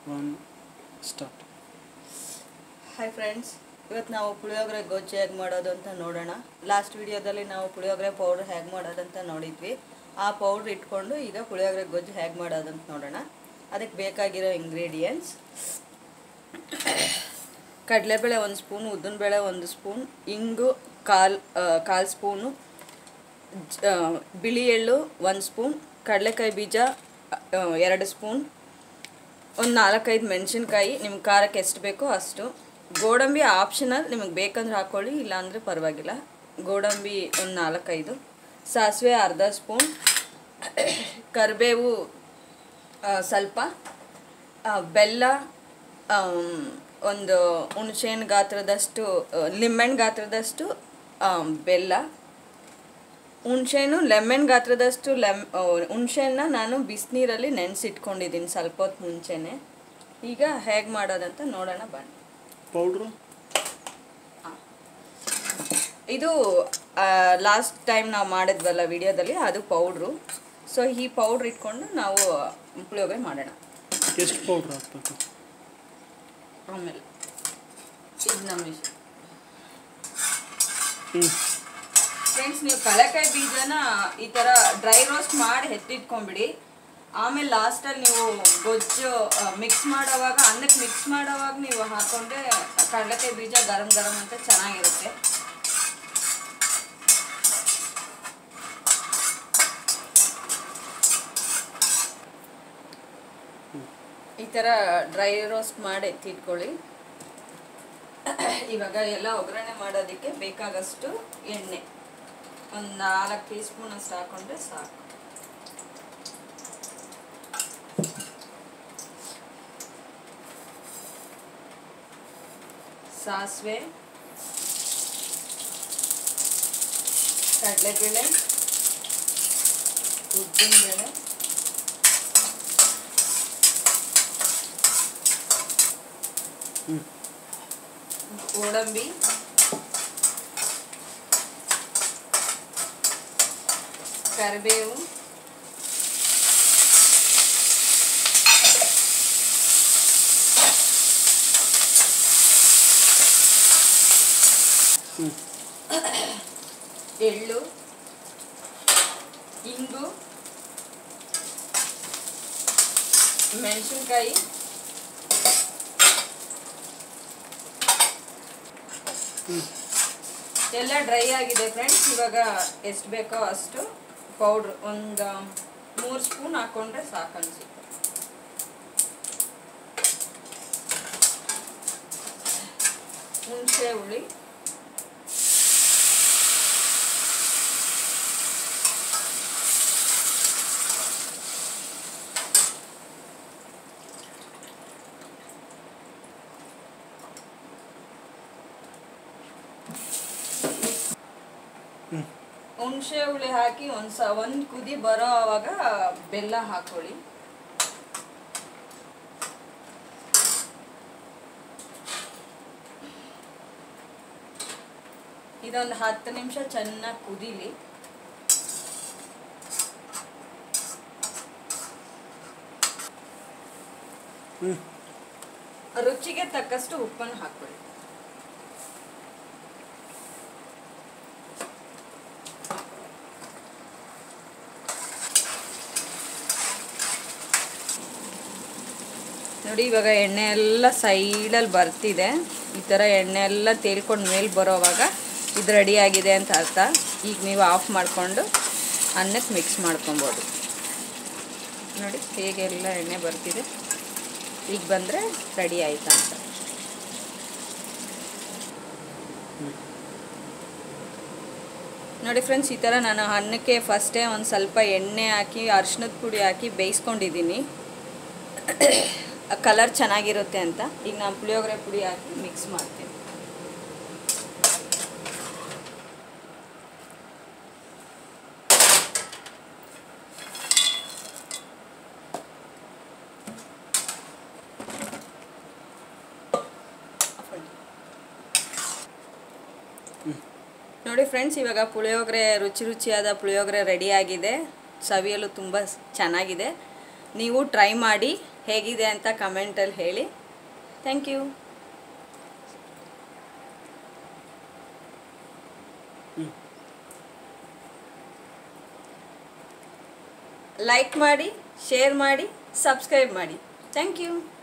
one start hi friends ಇವತ್ತು ನಾವು ಪುಳಿಯೋಗರೆ ಗೊಜ್ಜು ಹೇಗೆ ಮಾಡೋದು ಅಂತ ನೋಡೋಣ ಲಾಸ್ಟ್ ವಿಡಿಯೋದಲ್ಲಿ ನಾವು ಪುಳಿಯೋಗರೆ ಪೌಡ್ರ್ ಹೇಗೆ ಮಾಡೋದಂತ ನೋಡಿದ್ವಿ ಆ ಪೌಡ್ರ್ ಇಟ್ಕೊಂಡು ಈಗ ಪುಳಿಯೋಗರೆ ಗೊಜ್ಜು ಹೇಗೆ ಮಾಡೋದಂತ ನೋಡೋಣ ಅದಕ್ಕೆ ಬೇಕಾಗಿರೋ ಇಂಗ್ರೀಡಿಯೆಂಟ್ಸ್ ಕಡಲೆಬೇಳೆ ಒಂದು ಸ್ಪೂನ್ ಉದ್ದಿನಬೇಳೆ ಒಂದು ಸ್ಪೂನ್ ಇಂಗು ಕಾಲು ಕಾಲು ಸ್ಪೂನು ಜ ಬಿಳಿ ಎಳ್ಳು ಒಂದು ಸ್ಪೂನ್ ಕಡಲೆಕಾಯಿ ಬೀಜ ಆ, ಎರಡು ಸ್ಪೂನ್ ಒಂದು ನಾಲ್ಕೈದು ಮೆಣಸಿನ್ಕಾಯಿ ನಿಮ್ಮ ಖಾರಕ್ಕೆ ಎಷ್ಟು ಬೇಕೋ ಅಷ್ಟು ಗೋಡಂಬಿ ಆಪ್ಷನಲ್ ನಿಮಗೆ ಬೇಕಂದ್ರೆ ಹಾಕ್ಕೊಳ್ಳಿ ಇಲ್ಲಾಂದರೆ ಪರವಾಗಿಲ್ಲ ಗೋಡಂಬಿ ಒಂದು ನಾಲ್ಕೈದು ಸಾಸಿವೆ ಅರ್ಧ ಸ್ಪೂನ್ ಕರಿಬೇವು ಆ, ಸ್ವಲ್ಪ ಆ, ಬೆಲ್ಲ ಆಮ್, ಒಂದು ಹುಣಸೆಹಣ್ಣು ಗಾತ್ರದಷ್ಟು ಆ, ಲಿಂಬೆಹಣ್ಣು ಗಾತ್ರದಷ್ಟು ಆ, ಬೆಲ್ಲ ಹುಣ್ಸೆಹಣ್ಣು ಲೆಮನ್ ಗಾತ್ರದಷ್ಟು ಲೆಮ್ ಹುಣ್ಸೆಹಣ್ಣ ನಾನು ಬಿಸಿನೀರಲ್ಲಿ ನೆನೆಸಿಟ್ಕೊಂಡಿದ್ದೀನಿ ಸ್ವಲ್ಪ ಹೊತ್ತು ಮುಂಚೆನೆ ಈಗ ಹೇಗೆ ಮಾಡೋದಂತ ನೋಡೋಣ ಬನ್ನಿ ಪೌಡ್ರು ಇದು ಲಾಸ್ಟ್ ಟೈಮ್ ನಾವು ಮಾಡಿದ್ವಲ್ಲ ವಿಡಿಯೋದಲ್ಲಿ ಅದು ಪೌಡ್ರು ಸೊ ಈ ಪೌಡ್ರ್ ಇಟ್ಕೊಂಡು ನಾವು ಪುಳಿಯೋಗರೆ ಮಾಡೋಣ ಎಷ್ಟು ಪೌಡ್ರ್ ಹಾಕ್ಬೇಕು ಆಮೇಲೆ ಇದು ನಮ್ಮ ಇಷ್ಟ ಹ್ಞೂ ಫ್ರೆಂಡ್ಸ್ ನೀವು ಕಳೆಕಾಯಿ ಬೀಜನ ಈ ಥರ ಡ್ರೈ ರೋಸ್ಟ್ ಮಾಡಿ ಎತ್ತಿಟ್ಕೊಂಬಿಡಿ ಆಮೇಲೆ ಲಾಸ್ಟಲ್ಲಿ ನೀವು ಗೊಜ್ಜು ಮಿಕ್ಸ್ ಮಾಡೋವಾಗ ಅನ್ನಕ್ಕೆ ಮಿಕ್ಸ್ ಮಾಡೋವಾಗ ನೀವು ಹಾಕೊಂಡ್ರೆ ಕಡಲೆಕಾಯಿ ಬೀಜ ಗರಂ ಗರಂ ಅಂತ ಚೆನ್ನಾಗಿರುತ್ತೆ ಈ ಥರ ಡ್ರೈ ರೋಸ್ಟ್ ಮಾಡಿ ಎತ್ತಿಟ್ಕೊಳ್ಳಿ ಇವಾಗ ಎಲ್ಲ ಒಗ್ಗರಣೆ ಮಾಡೋದಕ್ಕೆ ಬೇಕಾಗಷ್ಟು ಎಣ್ಣೆ ಒಂದು ನಾಲ್ಕು ಟೀ ಸ್ಪೂನ್ ಅಷ್ಟು ಹಾಕೊಂಡ್ರೆ ಸಾಕು ಸಾಸಿವೆ ಕಡಲೆಬೇಳೆ ಉದ್ದಿನಬೇಳೆ ಹ್ಞೂ ಗೋಡಂಬಿ ಕರಿಬೇವು ಹ್ಞೂ ಎಳ್ಳು ಇಂಗು ಮೆಣಸಿನ್ಕಾಯಿ ಹ್ಞೂ ಎಲ್ಲ ಡ್ರೈ ಆಗಿದೆ ಫ್ರೆಂಡ್ಸ್ ಇವಾಗ ಎಷ್ಟು ಬೇಕೋ ಅಷ್ಟು ಪೌಡ್ರ್ ಒಂದು ಮೂರು ಸ್ಪೂನ್ ಹಾಕೊಂಡ್ರೆ ಸಾಕು ಅನ್ಸುತ್ತೆ ಹುಣಸೆ ಹುಳಿ ಹ್ಞೂ ಹುಣಸೆ ಹುಳಿ ಹಾಕಿ ಒಂದು ಸ ಒಂದು ಕುದಿ ಬರೋ ಆವಾಗ ಬೆಲ್ಲ ಹಾಕೊಳ್ಳಿ ಇದೊಂದು ಹತ್ತು ನಿಮಿಷ ಚೆನ್ನಾಗಿ ಕುದೀಲಿ ಹ್ಞೂ ರುಚಿಗೆ ತಕ್ಕಷ್ಟು ಉಪ್ಪನ್ನು ಹಾಕೊಳ್ಳಿ ನೋಡಿ ಇವಾಗ ಎಣ್ಣೆ ಎಲ್ಲ ಸೈಡಲ್ಲಿ ಬರ್ತಿದೆ ಈ ಥರ ಎಣ್ಣೆ ಎಲ್ಲ ತೇಲ್ಕೊಂಡು ಮೇಲೆ ಬರೋವಾಗ ಇದು ರೆಡಿ ಆಗಿದೆ ಅಂತ ಅರ್ಥ ಈಗ ನೀವು ಆಫ್ ಮಾಡಿಕೊಂಡು ಅನ್ನಕ್ಕೆ ಮಿಕ್ಸ್ ಮಾಡ್ಕೊಬೋದು ನೋಡಿ ಹೇಗೆಲ್ಲ ಎಣ್ಣೆ ಬರ್ತಿದೆ ಈಗ ಬಂದರೆ ರೆಡಿ ಆಯ್ತು ಅಂತ ನೋಡಿ ಫ್ರೆಂಡ್ಸ್ ಈ ಥರ ನಾನು ಅನ್ನಕ್ಕೆ ಫಸ್ಟೇ ಒಂದು ಸ್ವಲ್ಪ ಎಣ್ಣೆ ಹಾಕಿ ಅರ್ಶಿನದ ಪುಡಿ ಹಾಕಿ ಬೇಯಿಸ್ಕೊಂಡಿದ್ದೀನಿ ಕಲರ್ ಚೆನ್ನಾಗಿರುತ್ತೆ ಅಂತ ಈಗ ನಾನು ಪುಳಿಯೋಗರೆ ಪುಡಿ ಹಾಕಿ ಮಿಕ್ಸ್ ಮಾಡ್ತೀನಿ ನೋಡಿ ಫ್ರೆಂಡ್ಸ್ ಇವಾಗ ಪುಳಿಯೋಗರೆ ರುಚಿ ರುಚಿಯಾದ ಪುಳಿಯೋಗರೆ ರೆಡಿ ಆಗಿದೆ ಸವಿಯಲು ತುಂಬ ಸ್- ಚೆನ್ನಾಗಿದೆ ನೀವು ಟ್ರೈ ಮಾಡಿ ಹೇಗಿದೆ ಅಂತ ಕಮೆಂಟಲ್ಲಿ ಹೇಳಿ ಥ್ಯಾಂಕ್ ಯು ಹ್ಞೂ ಲೈಕ್ ಮಾಡಿ ಶೇರ್ ಮಾಡಿ ಸಬ್ಸ್ಕ್ರೈಬ್ ಮಾಡಿ ಥ್ಯಾಂಕ್ ಯು